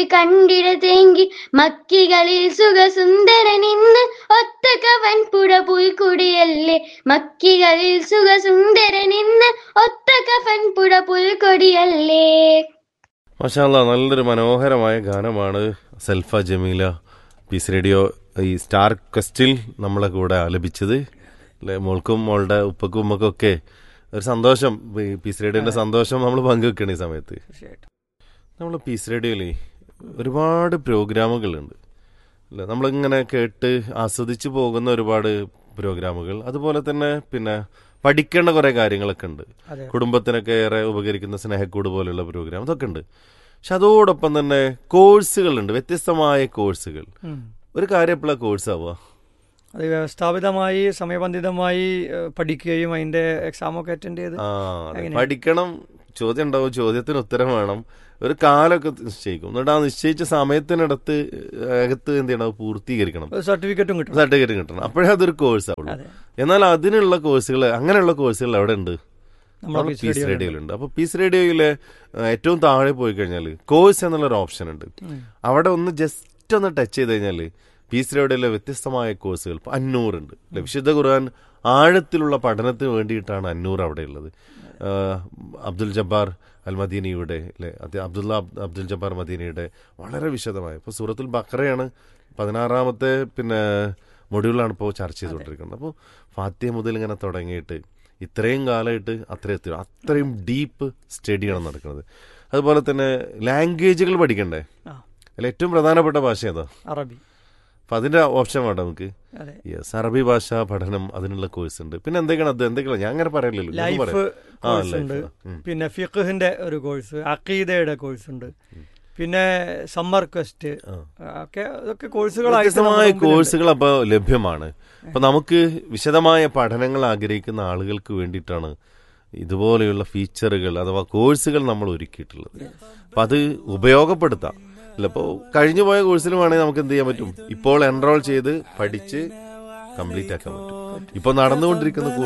കണ്ടിട തേങ്കി മക്കികളിൽ സുഖസുന്ദരനിന്ന് ഒത്ത കവൻ പുഴ പുൽക്കൊടിയല്ലേ മക്കികളിൽ സുഖസുന്ദരനിന്ന് ഒത്ത കഫൻ പുഴ പുൽക്കൊടിയല്ലേ മഷാല്ല നല്ലൊരു മനോഹരമായ ഗാനമാണ് സെൽഫ ജമീല പീസ് റേഡിയോ ഈ സ്റ്റാർ ക്വസ്റ്റിൽ നമ്മളെ കൂടെ ആലപിച്ചത് അല്ലെ മോൾക്കും മോളുടെ ഉപ്പക്കും ഉമ്മക്കും ഒക്കെ ഒരു സന്തോഷം ഈ പീസ് റേഡിയോന്റെ സന്തോഷം നമ്മൾ പങ്കുവെക്കണം ഈ സമയത്ത് തീർച്ചയായിട്ടും നമ്മൾ പീസ് റേഡിയോയിലേ ഒരുപാട് പ്രോഗ്രാമുകളുണ്ട് അല്ലേ നമ്മളിങ്ങനെ കേട്ട് ആസ്വദിച്ചു പോകുന്ന ഒരുപാട് പ്രോഗ്രാമുകൾ അതുപോലെ തന്നെ പിന്നെ പഠിക്കേണ്ട കുറേ കാര്യങ്ങളൊക്കെ ഉണ്ട് അതെ കുടുംബത്തിനൊക്കെ ഏറെ ഉപകരിക്കുന്ന സ്നേഹക്കൂട് പോലെയുള്ള പ്രോഗ്രാം അതൊക്കെ ഉണ്ട് പക്ഷെ അതോടൊപ്പം തന്നെ കോഴ്സുകളുണ്ട് വ്യത്യസ്തമായ കോഴ്സുകൾ ഉം. ഒരു കാര്യം എപ്പോഴാണ് കോഴ്സ് ആവുക അത് വ്യവസ്ഥാപിതമായി സമയബന്ധിതമായി ഏഹ്, പഠിക്കുകയും അതിന്റെ എക്സാമൊക്കെ അറ്റൻഡ് ചെയ്ത് ആ അതെ. അങ്ങനെ. പഠിക്കണം ചോദ്യം ഉണ്ടാവും ചോദ്യത്തിന് ഉത്തരം വേണം ഒരു കാലമൊക്കെ നിശ്ചയിക്കും എന്നിട്ട് ആ നിശ്ചയിച്ച സമയത്തിനടുത്ത് അകത്ത് എന്ത് ചെയ്യണം അത് പൂർത്തീകരിക്കണം സർട്ടിഫിക്കറ്റും കിട്ടും സർട്ടിഫിക്കറ്റ് കിട്ടണം അപ്പോഴേ അതൊരു കോഴ്സ് ആവുള്ളൂ അതെ എന്നാൽ അതിനുള്ള കോഴ്സുകൾ അങ്ങനെയുള്ള കോഴ്സുകൾ അവിടെ ഉണ്ട് നമ്മുടെ നമ്മുടെ പീസ് പീസ് റേഡിയോയിലുണ്ട്. റേഡിയോയിലുണ്ട് അപ്പൊ പീസ് റേഡിയോയിലെ ആ, ഏറ്റവും താഴെ പോയി കഴിഞ്ഞാൽ കോഴ്സ് എന്നുള്ളൊരു ഓപ്ഷൻ ഉണ്ട് ഉം. അവിടെ ഒന്ന് ജസ്റ്റ് ഒന്ന് ടച്ച് ചെയ്ത് കഴിഞ്ഞാൽ പീസ് റേഡിയോയിലെ വ്യത്യസ്തമായ കോഴ്സുകൾ ഇപ്പൊ അന്നൂറുണ്ട് അല്ലെ വിശുദ്ധ ഖുർആൻ ആഴത്തിലുള്ള പഠനത്തിന് വേണ്ടിയിട്ടാണ് അന്നൂർ അവിടെ ഉള്ളത് ആ, അബ്ദുൽ ജബ്ബാർ അൽ മദീനിയുടെ അല്ലെ അബ്ദുള്ള അബ്- അബ്ദുൽ ജബ്ബാർ മദീനയുടെ വളരെ വിശദമായ ഇപ്പൊ സൂറത്തുൽ ബക്രയാണ് പതിനാറാമത്തെ പിന്നെ മൊഡ്യൂളാണ് ഇപ്പോൾ ചർച്ച ചെയ്തുകൊണ്ടിരിക്കുന്നത് അപ്പോൾ ഫാത്തിയ മുതൽ ഇങ്ങനെ തുടങ്ങിയിട്ട് ഇത്രയും കാലമായിട്ട് അത്ര എത്തി അത്രയും ഡീപ്പ് സ്റ്റഡിയാണ് നടക്കുന്നത് അതുപോലെ തന്നെ ലാംഗ്വേജുകൾ പഠിക്കണ്ടേ ആ അതിൽ ഏറ്റവും പ്രധാനപ്പെട്ട ഭാഷ ഏതാ അറബി അപ്പൊ അതിന്റെ ഓപ്ഷൻ വേണ്ട നമുക്ക് അതെ യെസ് അറബി ഭാഷ പഠനം അതിനുള്ള കോഴ്സ് ഉണ്ട് പിന്നെ എന്തൊക്കെയാണ് അത് എന്തൊക്കെയാണ് ഞാൻ അങ്ങനെ പറയലില്ലല്ലോ ഞാൻ ലൈഫ് പറയാം. ആ, കോഴ്സ് life. ഉണ്ട് ഉം. പിന്നെ ഫിഖിന്റെ ഒരു കോഴ്സ് അക്കീദയുടെ കോഴ്സ് ഉണ്ട് പിന്നെ സമ്മർ ക്വസ്റ്റ് ആ. ഒക്കെ ഇതൊക്കെ കോഴ്സുകളായിട്ട് വ്യത്യസ്തമായ നമ്മുടെ മുമ്പിലുണ്ട്. കോഴ്സുകൾ അപ്പോൾ ലഭ്യമാണ് അപ്പൊ നമുക്ക് വിശദമായ പഠനങ്ങൾ ആഗ്രഹിക്കുന്ന ആളുകൾക്ക് വേണ്ടിയിട്ടാണ് ഇതുപോലെയുള്ള ഫീച്ചറുകൾ അഥവാ കോഴ്സുകൾ നമ്മൾ ഒരുക്കിയിട്ടുള്ളത് അപ്പൊ അത് ഉപയോഗപ്പെടുത്താം അല്ല ഇപ്പോൾ കഴിഞ്ഞു പോയ കോഴ്സിൽ വേണമെങ്കിൽ നമുക്ക് എന്ത് ചെയ്യാൻ പറ്റും ഇപ്പോൾ എൻറോൾ ചെയ്ത് പഠിച്ച് കംപ്ലീറ്റ് ആക്കാൻ പറ്റും ഇപ്പോൾ നടന്നുകൊണ്ടിരിക്കുന്ന